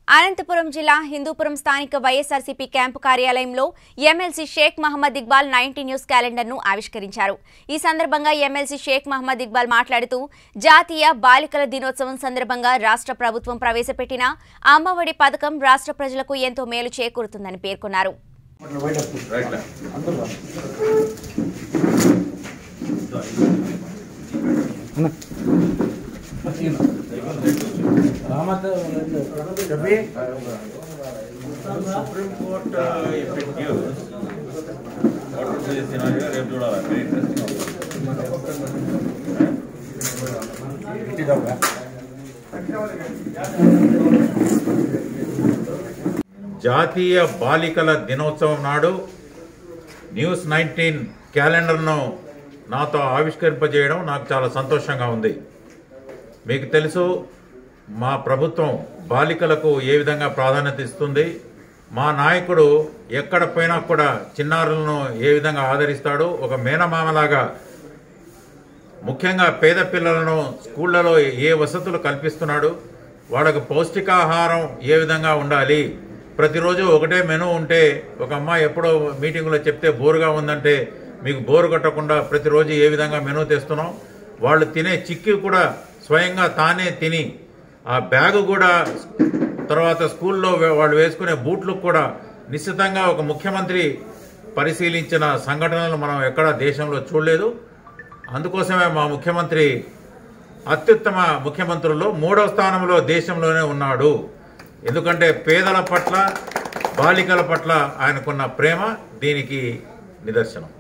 అనంతపురం జిల్లా హిందూపురం స్థానిక YSRCP camp కార్యాలయంలో MLC Sheikh Mohammed Iqbal ninety news క్యాలెండర్ను ఆవిష్కరించారు ఈ సందర్భంగా ఎమ్మెల్సీ షేక్ మహమ్మద్ ఇక్బాల్ మాట్లాడుతూ జాతీయ బాలికల దినోత్సవం సందర్భంగా రాష్ట్ర ప్రభుత్వం ప్రవేశపెట్టిన అమ్మఒడి పథకం రాష్ట్ర ప్రజలకు ఎంతో మేలు చేకూరుతుందని పేర్కొన్నారు supreme court if it gives what would be the scenario రేపు చూడాలి వెరీ ఇంట్రెస్టింగ్ జాతీయ బాలికల దినోత్సవం నాడు న్యూస్ నైన్టీన్ క్యాలెండర్ను నాతో ఆవిష్కరింపజేయడం నాకు చాలా సంతోషంగా ఉంది మీకు తెలుసు మా ప్రభుత్వం బాలికలకు ఏ విధంగా ప్రాధాన్యత ఇస్తుంది మా నాయకుడు ఎక్కడ పోయినా కూడా చిన్నారులను ఏ విధంగా ఆదరిస్తాడు ఒక మేనమామలాగా ముఖ్యంగా పేద పిల్లలను స్కూళ్లలో ఏ వసతులు కల్పిస్తున్నాడు వాళ్ళకు పౌష్టికాహారం ఏ విధంగా ఉండాలి ప్రతిరోజు ఒకటే మెనూ ఉంటే ఒక అమ్మాయి ఎప్పుడో మీటింగ్లో చెప్తే బోరుగా ఉందంటే మీకు బోరు కొట్టకుండా ప్రతిరోజు ఏ విధంగా మెనూ తెస్తున్నాం వాళ్ళు తినే చిక్కి కూడా స్వయంగా తానే తిని ఆ బ్యాగు కూడా తర్వాత స్కూల్లో వే- వాళ్ళు వేసుకునే బూట్లకు కూడా నిశ్చితంగా ఒక ముఖ్యమంత్రి పరిశీలించిన సంఘటనలు మనం ఎక్కడ దేశంలో చూడలేదు అందుకోసమే మా ముఖ్యమంత్రి అత్యుత్తమ ముఖ్యమంత్రుల్లో మూడవ స్థానంలో దేశంలోనే ఉన్నాడు ఎందుకంటే పేదల పట్ల బాలికల పట్ల ఆయనకున్న ప్రేమ దీనికి నిదర్శనం